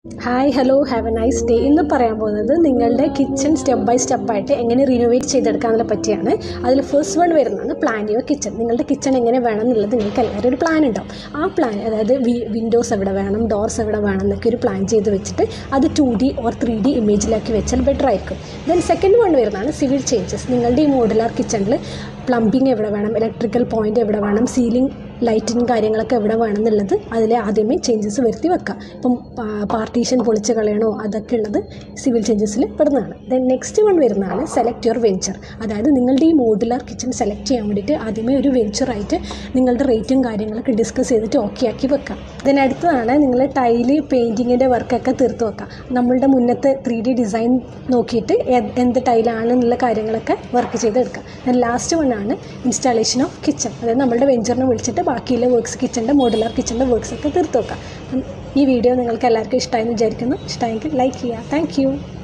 hi hello have a nice day ഇന്ന് പറയാൻ പോകുന്നത് നിങ്ങളുടെ കിച്ചൺ സ്റ്റെപ്പ് ബൈ സ്റ്റെപ്പായിട്ട് എങ്ങനെ റിനോവേറ്റ് ചെയ്തെടുക്കാമെന്നതിനെ പറ്റിയാണ് അതിൽ ഫസ്റ്റ് വൺ വരുന്നതാണ് പ്ലാൻ യുവർ കിച്ചൺ നിങ്ങളുടെ കിച്ചൺ എങ്ങനെ വേണം എന്നുള്ളത് നിങ്ങൾക്ക് എല്ലാവരും ഒരു പ്ലാൻ ഉണ്ടാവും ആ പ്ലാൻ അതായത് വിൻഡോസ് എവിടെ വേണം ഡോർസ് എവിടെ വേണം എന്നൊക്കെ ഒരു പ്ലാൻ ചെയ്ത് വെച്ചിട്ട് അത് two D or three D ഇമേജിലാക്കി വെച്ചാൽ ബെറ്റർ ആയിരിക്കും ദെൻ സെക്കൻഡ് വൺ വരുന്നതാണ് സിവിൽ ചേഞ്ചസ് നിങ്ങളുടെ ഈ മോഡുലാർ കിച്ചണിൽ പ്ലംബിംഗ് എവിടെ വേണം ഇലക്ട്രിക്കൽ പോയിന്റ് എവിടെ വേണം സീലിംഗ് ലൈറ്റിനും കാര്യങ്ങളൊക്കെ എവിടെ വേണം എന്നുള്ളത് അതിൽ ആദ്യമേ ചേഞ്ചസ് വരുത്തി വെക്കാം ഇപ്പം പാർട്ടീഷൻ പൊളിച്ച് കളയണോ അതൊക്കെ ഉള്ളത് സിവിൽ ചേഞ്ചസിൽ പെടുന്നതാണ് ദെൻ നെക്സ്റ്റ് വൺ വരുന്നതാണ് സെലക്ട് യുവർ വെഞ്ചർ അതായത് നിങ്ങളുടെ ഈ മോഡുലാർ കിച്ചൺ സെലക്ട് ചെയ്യാൻ വേണ്ടിയിട്ട് ആദ്യമേ ഒരു വെഞ്ചറായിട്ട് നിങ്ങളുടെ റേറ്റും കാര്യങ്ങളൊക്കെ ഡിസ്കസ് ചെയ്തിട്ട് ഓക്കെ ആക്കി വെക്കാം ദെൻ അടുത്തതാണ് നിങ്ങൾ ടൈല് പെയിൻറ്റിങ്ങിൻ്റെ വർക്കൊക്കെ തീർത്ത് വെക്കാം നമ്മളുടെ മുന്നത്തെ ത്രീ ഡി ഡിസൈൻ നോക്കിയിട്ട് ഏത് എന്ത് ടൈലാണ് എന്നുള്ള കാര്യങ്ങളൊക്കെ വർക്ക് ചെയ്തെടുക്കാം ദെൻ ലാസ്റ്റ് വൺ ആണ് ഇൻസ്റ്റാളേഷൻ ഓഫ് കിച്ചൺ അതായത് നമ്മുടെ വെഞ്ചറിനെ വിളിച്ചിട്ട് ബാക്കിയുള്ള വർക്ക്സ് കിച്ചൻ്റെ മോഡുലാർ കിച്ചൻ്റെ വർക്ക്സ് ഒക്കെ തീർത്ത് വെക്കാം അപ്പം ഈ വീഡിയോ നിങ്ങൾക്ക് എല്ലാവർക്കും ഇഷ്ടമായെന്ന് വിചാരിക്കുന്നു ഇഷ്ടമായെങ്കിൽ ലൈക്ക് ചെയ്യുക താങ്ക്